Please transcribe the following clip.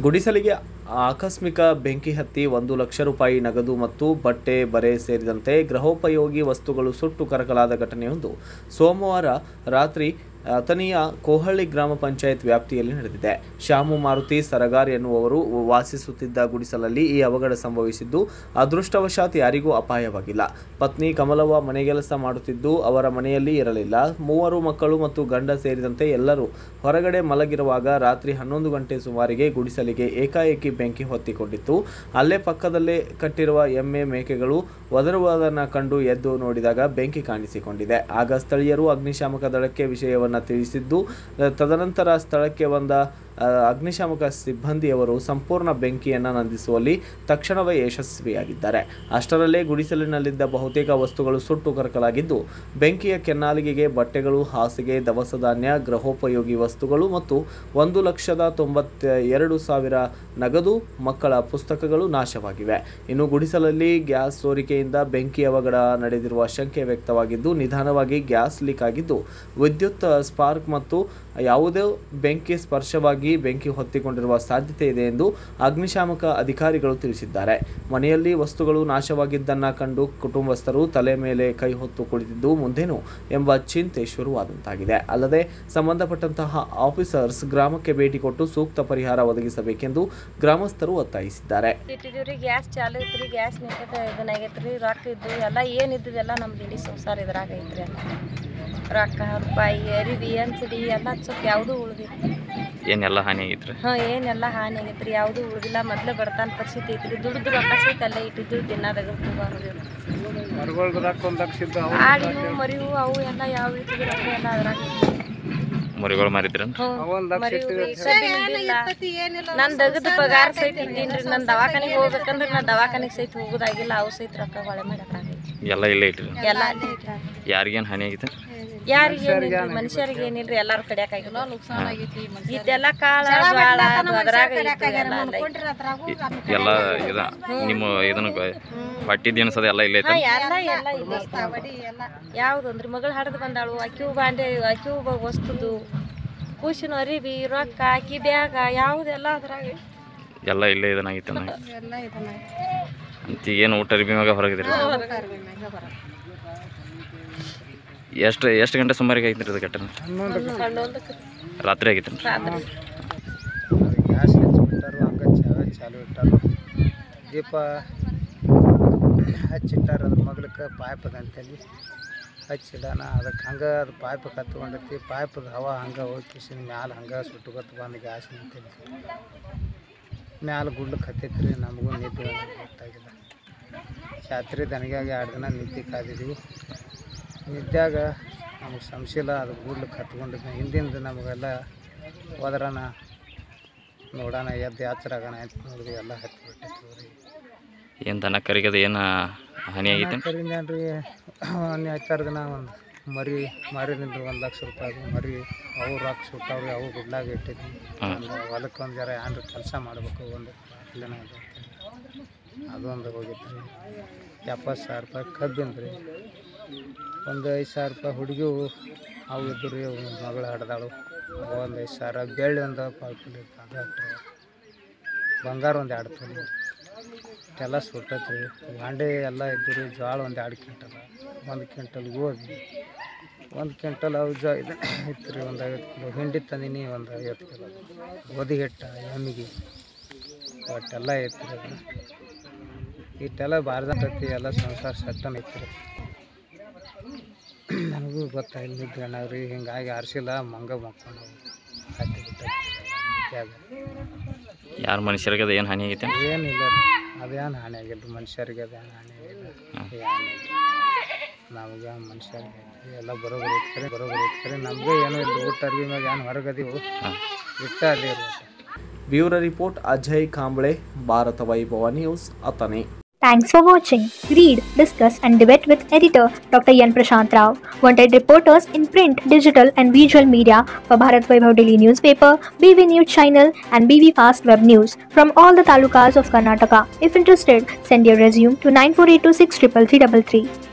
ಗುಡಿಸಲಿಗೆ ಆಕಸ್ಮಿಕ ಬೆಂಕಿ ಹತ್ತಿ ಒಂದು ಲಕ್ಷ ರೂಪಾಯಿ ನಗದು ಮತ್ತು ಬಟ್ಟೆ ಬರೆ ಸೇರಿದಂತೆ ಗೃಹೋಪಯೋಗಿ ವಸ್ತುಗಳು ಸುಟ್ಟು ಕರಕಲಾದ ಘಟನೆಯೊಂದು ಸೋಮವಾರ ರಾತ್ರಿ ಅಥಣಿಯ ಕೋಹಳ್ಳಿ ಗ್ರಾಮ ಪಂಚಾಯತ್ ವ್ಯಾಪ್ತಿಯಲ್ಲಿ ನಡೆದಿದೆ ಶ್ಯಾಮು ಮಾರುತಿ ಸರಗಾರ್ ಎನ್ನುವವರು ವಾಸಿಸುತ್ತಿದ್ದ ಗುಡಿಸಲಲ್ಲಿ ಈ ಅವಘಡ ಸಂಭವಿಸಿದ್ದು ಅದೃಷ್ಟವಶಾತ್ ಯಾರಿಗೂ ಅಪಾಯವಾಗಿಲ್ಲ ಪತ್ನಿ ಕಮಲವ್ವ ಮನೆಗೆಲಸ ಮಾಡುತ್ತಿದ್ದು ಅವರ ಮನೆಯಲ್ಲಿ ಇರಲಿಲ್ಲ ಮೂವರು ಮಕ್ಕಳು ಮತ್ತು ಗಂಡ ಸೇರಿದಂತೆ ಎಲ್ಲರೂ ಹೊರಗಡೆ ಮಲಗಿರುವಾಗ ರಾತ್ರಿ ಹನ್ನೊಂದು ಗಂಟೆ ಸುಮಾರಿಗೆ ಗುಡಿಸಲಿಗೆ ಏಕಾಏಕಿ ಬೆಂಕಿ ಹೊತ್ತಿಕೊಂಡಿತ್ತು ಅಲ್ಲೇ ಪಕ್ಕದಲ್ಲೇ ಕಟ್ಟಿರುವ ಎಮ್ಮೆ ಮೇಕೆಗಳು ಒದರುವುದನ್ನು ಕಂಡು ಎದ್ದು ನೋಡಿದಾಗ ಬೆಂಕಿ ಕಾಣಿಸಿಕೊಂಡಿದೆ ಆಗ ಸ್ಥಳೀಯರು ಅಗ್ನಿಶಾಮಕ ದಳಕ್ಕೆ ವಿಷಯವನ್ನು ತಿಳಿಸಿದ್ದು ಅ, ತದನಂತರ ಸ್ಥಳಕ್ಕೆ ಬಂದ ಅ, ಅಗ್ನಿಶಾಮಕ ಸಿಬ್ಬಂದಿಯವರು ಸಂಪೂರ್ಣ ಬೆಂಕಿಯನ್ನು ನಂದಿಸುವಲ್ಲಿ ತಕ್ಷಣವೇ ಯಶಸ್ವಿಯಾಗಿದ್ದಾರೆ ಅಷ್ಟರಲ್ಲೇ ಗುಡಿಸಲಿನಲ್ಲಿದ್ದ ಬಹುತೇಕ ವಸ್ತುಗಳು ಸುಟ್ಟು ಕರಕಲಾಗಿದ್ದು ಬೆಂಕಿಯ ಕೆನ್ನಾಲಿಗೆಗೆ ಬಟ್ಟೆಗಳು ಹಾಸಿಗೆ ದವಸ ಧಾನ್ಯ ಗೃಹೋಪಯೋಗಿ ವಸ್ತುಗಳು ಮತ್ತು ಒಂದು ಲಕ್ಷದ ತೊಂಬತ್ತ ಎರಡು ಸಾವಿರ ನಗದು ಮಕ್ಕಳ ಪುಸ್ತಕಗಳು ನಾಶವಾಗಿವೆ ಇನ್ನು ಗುಡಿಸಲಲ್ಲಿ ಗ್ಯಾಸ್ ಸೋರಿಕೆಯಿಂದ ಬೆಂಕಿ ಅವಘಡ ನಡೆದಿರುವ ಶಂಕೆ ವ್ಯಕ್ತವಾಗಿದ್ದು ನಿಧಾನವಾಗಿ ಗ್ಯಾಸ್ ಲೀಕ್ ಆಗಿದ್ದು ವಿದ್ಯುತ್ ಸ್ಪಾರ್ಕ್ ಮತ್ತು ಯಾವುದೇ ಬೆಂಕಿ ಸ್ಪರ್ಶವಾಗಿ ಬೆಂಕಿ ಹೊತ್ತಿಕೊಂಡಿರುವ ಸಾಧ್ಯತೆ ಇದೆ ಎಂದು ಅಗ್ನಿಶಾಮಕ ಅಧಿಕಾರಿಗಳು ತಿಳಿಸಿದ್ದಾರೆ ಮನೆಯಲ್ಲಿ ವಸ್ತುಗಳು ನಾಶವಾಗಿದ್ದನ್ನ ಕಂಡು ಕುಟುಂಬಸ್ಥರು ತಲೆ ಮೇಲೆ ಕೈ ಹೊತ್ತು ಕುಳಿತಿದ್ದು ಮುಂದೇನು ಎಂಬ ಚಿಂತೆ ಶುರುವಾದಂತಾಗಿದೆ ಅಲ್ಲದೆ ಸಂಬಂಧಪಟ್ಟಂತಹ ಆಫೀಸರ್ಸ್ ಗ್ರಾಮಕ್ಕೆ ಭೇಟಿ ಕೊಟ್ಟು ಸೂಕ್ತ ಪರಿಹಾರ ಒದಗಿಸಬೇಕೆಂದು ಗ್ರಾಮಸ್ಥರು ಒತ್ತಾಯಿಸಿದ್ದಾರೆ ಇಟ್ಟಿದ್ದೀವ್ರಿ ಗ್ಯಾಸ್ ಚಾಲು ಐತ್ರಿ ಗ್ಯಾಸ್ ನಿಂತದ ಇದನ್ನಾಗೈತ್ರಿ ರೊಕ್ಕ ಇದ್ದು ಎಲ್ಲ ಏನು ಇದ್ದದೆಲ್ಲ ನಮ್ದು ಇಡೀ ಸಂಸಾರ ಇದ್ರಾಗ ಐತ್ರಿ ಎಲ್ಲ ರೊಕ್ಕ ರೂಪಾಯಿ ಅರಿವಿ ಅಂಚಡಿ ಎಲ್ಲ ಸ್ವಲ್ಪ ಯಾವುದೂ ಉಳ್ದಿಲ್ಲ ಏನೆಲ್ಲ ಹಾನಿ ಆಗೈತ್ರಿ ಹಾಂ ಏನೆಲ್ಲ ಹಾನಿ ಆಗೈತ್ರಿ ಯಾವುದೂ ಉಳ್ದಿಲ್ಲ ಮೊದಲೇ ಬಡತನ ಪರಿಸ್ಥಿತಿ ಐತ್ರಿ ದುಡ್ದು ರೊಕ್ಕ ಸಹಿತ ಅಲ್ಲೇ ಇಟ್ಟಿದ್ದು ದಿನದಾಗ ಆಡಿವು ಮರಿವು ಅವು ಎಲ್ಲ ಯಾವ ಇಟ್ಟಿದ್ದು ರೊಕ್ಕ ಎಲ್ಲ ಅದ್ರಾಗ ಮರಿಗಳು ಮಾರಿದ್ರಿ ನನ್ ದಗದ ಪಗಾರ ಸಹಿತ ಇದ್ದೀನ್ರಿ ನನ್ ದವಾಖಾನಿಗೆ ಹೋಗ್ಬೇಕಂದ್ರೆ ನಾ ದವಾಖಾನಿಗೆ ಸಹಿತ ಹೋಗೋದಾಗಿಲ್ಲ ಅವು ಸಹಿತ ರೊಕ್ಕ ಹೊಳೆ ಮಾಡಕ್ಕಾಗೈತಿ ಎಲ್ಲ ಇಲ್ಲೇ ಇಟ್ರಿ ಎಲ್ಲ ಅಲ್ಲೇ ಇಟ್ಟಾರ. ಯಾರಿಗೇನು ಹಾನಿ ಆಗೈತೆ ಯಾರಿಗೆ ಏನಿಲ್ರಿ ಮನುಷ್ಯರಿಗೆ ಏನಿಲ್ರಿ ಎಲ್ಲಾರು ಕಡಿಯಾಕಾಗಿಲ್ಲ ಇದೆಲ್ಲ ಕಾಳ ಜ್ವಾಳ ಅದು ಅದ್ರಾಗ ಇತ್ತು ಎಲ್ಲ ಅಲ್ಲೇ ಇತ್ತು. ಎಲ್ಲ ಇದ ನಿಮ್ಮ ಇದನ್ನ ಬಟ್ಟಿ ದಿನಸದ ಎಲ್ಲ ಇಲ್ಲೇ ಹಾ ಐತೆ ಎಲ್ಲ ಎಲ್ಲ ಇದೆ ಯಾವ್ದು ಅಂದ್ರಿ ಮಗಳು ಹಡ್ದು ಬಂದಾಳು ಅಕ್ಕಿವು ಬಾಂಡೆ ಅಕ್ಕಿವು ಬ- ವಸ್ತುದು ಕೂಸಿನ ಅರಿವಿ ರೊಕ್ಕ ಅಕ್ಕಿ ಬ್ಯಾಗ ಯಾವುದೆಲ್ಲ ಅದ್ರಾಗ ಐತಿ. ಎಲ್ಲ ಇಲ್ಲೇ ಇದನ್ನಾಗೈತೆ ಅನ್ನಂಗೆ. ಎಲ್ಲ ಇದನ್ನ ಅಂತ ಏನು ಊಟ ಅರ್ಬಿ ಮ್ಯಾಗ ಹೊರಗಿದ್ರಿ ಎಷ್ಟು ಎಷ್ಟು ಗಂಟೆ ಸುಮಾರಿಗೆ ಐತ್ರಿ ಇದು ಘಟನೆ ಹನ್ನೊಂದಕ್ಕೆ ರಾತ್ರಿ ಆಗೈತೆ ರಾತ್ರಿ ಗ್ಯಾಸ್ ಹಚ್ಚಿಬಿಟ್ಟಾರು ಹಂಗೆ ಚಾವೆ ಚಾಲು ಇಟ್ಟಾರು ದೀಪ ಹಚ್ಚಿಟ್ಟಾರ ಅದ್ರ ಮಗ್ಲಕ್ಕೆ ಪಾಯ್ಪ್ ಅದ ಅಂತೇಳಿ ಹಚ್ಚಿಡಾನ ಅದಕ್ಕೆ ಹಂಗೆ ಅದು ಪಾಯ್ಪ್ ಕತ್ಕೊಂಡೈತಿ ಪಾಯ್ಪದ ಹವಾ ಹಂಗೆ ಹೋಗಿ ಕಿಸಿನ ಮ್ಯಾಲೆ ಹಂಗೆ ಸುಟ್ಟುಕೊತ್ತು ಬಂದು ಗ್ಯಾಸ್ ನಿಂತೈತಿ ಮ್ಯಾಲೆ ಗುಡ್ಲಕ್ಕೆ ಹತ್ತೈತಿ ರೀ ನಮಗೂ ನಿದ್ದೆ ಅನ್ನೋದು ಗೊತ್ತಾಗಿಲ್ಲ ಜಾತ್ರೆ ದನಗ್ಯಾಗ ಎರಡು ದಿನ ನಿದ್ದೆ ಕಾದಿದ್ವಿ ನಿದ್ದ್ಯಾಗ ನಮಗೆ ಸಂಶಯಿಲ್ಲ ಅದು ಗುಡ್ಲಕ್ಕೆ ಹತ್ಕೊಂಡಿದ್ದ ಹಿಂದಿಂದ ನಮಗೆಲ್ಲ ಹೋದ್ರನ ನೋಡೋಣ ಎದ್ದು ಯಾತ್ರಾಗಣ ಅಂತ ನೋಡಿದ್ವಿ ಎಲ್ಲ ಹತ್ತಿ ಬಿಟ್ಟಿತ್ತು ರೀ ಏನು ದನ ಕರಿಗದ ಏನು ಹಾನಿ ಆಗೈತೆ ಕರಿಂದ ರೀ ಒಂದು ಹತ್ತಾರು ದಿನ ಒಂದು ಮರಿ ಮಾರಿದ್ರಿ ಒಂದು ಲಕ್ಷ ರೂಪಾಯಿ ಮರಿ ಅವು ರೊಕ್ಕ ಸುಟ್ಟವ್ರಿ ಅವು ಗುಡ್ಲಾಗ ಇಟ್ಟಿದ್ವಿ ಹಾಂ ಒಂದು ಹೊಲಕ್ಕೆ ಒಂದು ಜರ ಏನ್ರ ಕೆಲಸ ಮಾಡಬೇಕು ಒಂದು ಇಲ್ಲನ ಅದು ಅಂತೇಳಿ. ಅದೊಂದು ಹೋಗಿತ್ತು ರೀ ಎಪ್ಪತ್ತು ಸಾವಿರ ರೂಪಾಯಿ ಕಬ್ಬಿಂದು ರೀ ಒಂದು ಐದು ಸಾವಿರ ರೂಪಾಯಿ ಹುಡುಗಿ ಅವು ಇದ್ದು ರೀ ಅವು ಮಗಳು ಹಡ್ದಾಳು ಒಂದು ಐದು ಸಾವಿರ ಬೆಳ್ಳಿ ಒಂದು ಪಾಲ್ಪುಲ್ ಇತ್ತು ಅದು ಅಟ್ರಿ ಬಂಗಾರ ಒಂದು ಎರಡು ತೊಲಿ ಎಲ್ಲ ಸುಟ್ಟೈತೆ ರೀ ಬಾಂಡೆ ಎಲ್ಲ ಇದ್ದು ರೀ ಜೋಳ ಒಂದು ಎರಡು ಕ್ವಿಂಟಲ್ ಒಂದು ಕ್ವಿಂಟಲ್ ಗೋಧಿ ಒಂದು ಕ್ವಿಂಟಲ್ ಅವು ಜ ಇದು ಇತ್ತು ರೀ ಒಂದು ಐವತ್ತು ಕಿಲೋ ಹಿಂಡಿ ತಂದೀನಿ ಒಂದು ಐವತ್ತು ಕಿಲೋ ಗೋಧಿ ಹಿಟ್ಟು ಎಮ್ಮಿಗೆ ಒಟ್ಟೆಲ್ಲ ಐತೆ ರೀ ಅದು ಇಟ್ಟೆಲ್ಲ ಬಾರ್ದಂತೈತಿ ಎಲ್ಲ ಸಂಸಾರ ಸಟ್ಟನ್ ಐತಿ ರೀ ನನಗೂ ಗೊತ್ತಾಗಿಲ್ಲ ನಿದ್ದೆ ಅಣ್ಣಾಗ್ರಿ ಹಿಂಗಾಗಿ ಆರಿಸಿಲ್ಲ ಮಂಗ ಮಕ್ಕೊಂಡು ಹತ್ತಿ ಬಿಟ್ಟೈತಿ ಯಾರು ಮನುಷ್ಯರಿಗೆ ಏನು ಹಾನಿ ಆಗೈತೆ ಏನಿಲ್ಲ ರೀ ಅದೇನು ಹಾನಿ ಆಗಿಲ್ಲ ಮನುಷ್ಯರಿಗೆ ಅದೇನು ಹಾನಿ ಆಗಿಲ್ಲ ಏನಿಲ್ಲ ನಮ್ಗೆ ಮನುಷ್ಯರಿಗೆ ಐತಿ ಎಲ್ಲ ಬರೋಬರಿ ಐತ್ರಿ ಬರೋಬರಿ ಐತ್ರಿ ನಮ್ಗೆ ಏನೂ ಇಲ್ಲ ಊಟ ಅರ್ಬಿ ಮ್ಯಾಗ ಏನು ಹೊರಗದೀವು ಹಾಂ ಇಟ್ಟ ಅಲ್ಲಿ ರೀ bureau report Ajay Kamble Bharat Vaibhav news Athani Thanks for watching. Read, discuss, and debate with editor Dr. Yan Prashant Rao. Wanted reporters in print, digital, and visual media for Bharat Vaibhav Daily Newspaper, BV News Channel, and BV Fast Web News from all the talukas of Karnataka. If interested, send your resume to 9482633333.